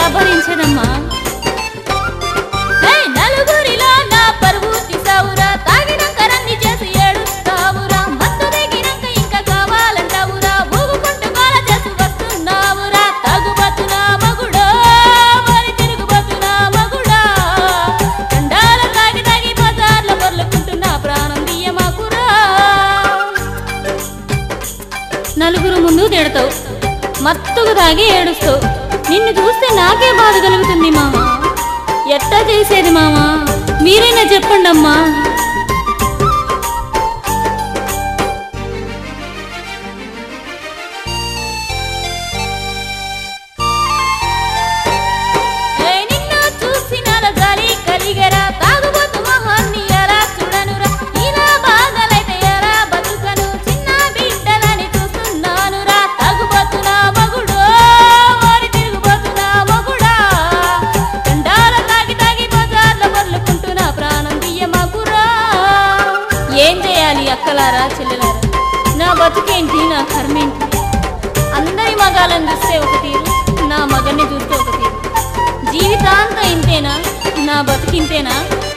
భరించదమ్మా ఏయ్, నలుగురిలో నా పరువు తీసావురా తాగినాక రంది చేసి ఏడుస్తావురా మత్తు దిగినాక ఇంకా కావాలంటావురా ఊగుకుంటూ గోల చేసి వస్తున్నావురా తాగుబోతున్నా మగుడో మరి తిరుగుబోతున్నా మగుడా దండాల తాగి తాగి బజార్ల పొర్లుకుంటున్నా ప్రాణం తీయమాకురా నలుగురు ముందు తిడతావు మత్తుకు తాగి ఏడుస్తావు నిన్ను చూస్తే నాకే బాధ కలుగుతుంది మామ ఎట్టా చేసేది మామ మీరైనా చెప్పండి అమ్మా ఏయ్ నిన్ను చూసి నాలో జాలి కలిగరా తాగుబోతు మొహాన్ని ఎలా చూడనురా ఇలా బాధలైతే ఎలా బతుకను చిన్న బిడ్డలని చూస్తున్నానురా తాగుబోతున్నా మగుడో ఓరి తిరుగుబోతున్నా మగుడా దండాల తాగి తాగి బజార్లో బర్లుకుంటున్నా ప్రాణం తీయమాకురా ఏం చేయాలి అక్కలారా చెల్లెలారా నా బతుకేంటి నా కర్మేంటి అందరి మగాలను చూస్తే ఒక తీరు నా మగన్ని చూస్తే ఒక తీరు జీవితాంతం ఇంతేనా నా బతికింతేనా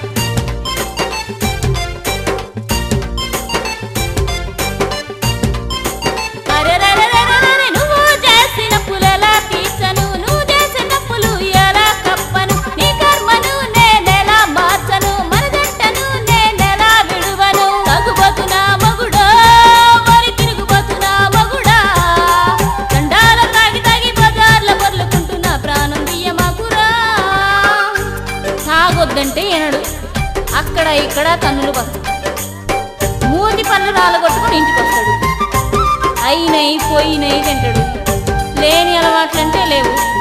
అరెరెరెరెరెరె, నువ్వు చేసిన పులలా తీర్చను నువ్వు చేసిన తప్పులు ఎలా కప్పను నీ కర్మను నేనెలా మార్చను మన జంటను నేనెలా విడువను తగుబోతున్నా మగుడో మరి తిరుగుబోతున్నా మగుడా దండాల తాగి తాగి బజార్ల పొర్లుకుంటున్నా ప్రాణం తీయమాకురా తాగొద్దంటే ఎనడు అక్కడ ఇక్కడ తన్నులు పడతాడు మూతి పళ్ళు రాలగొట్టుకొని ఇంటికి వస్తాడు అయినయి పోయినయి తింటాడు లేని అలవాట్లంటే లేవు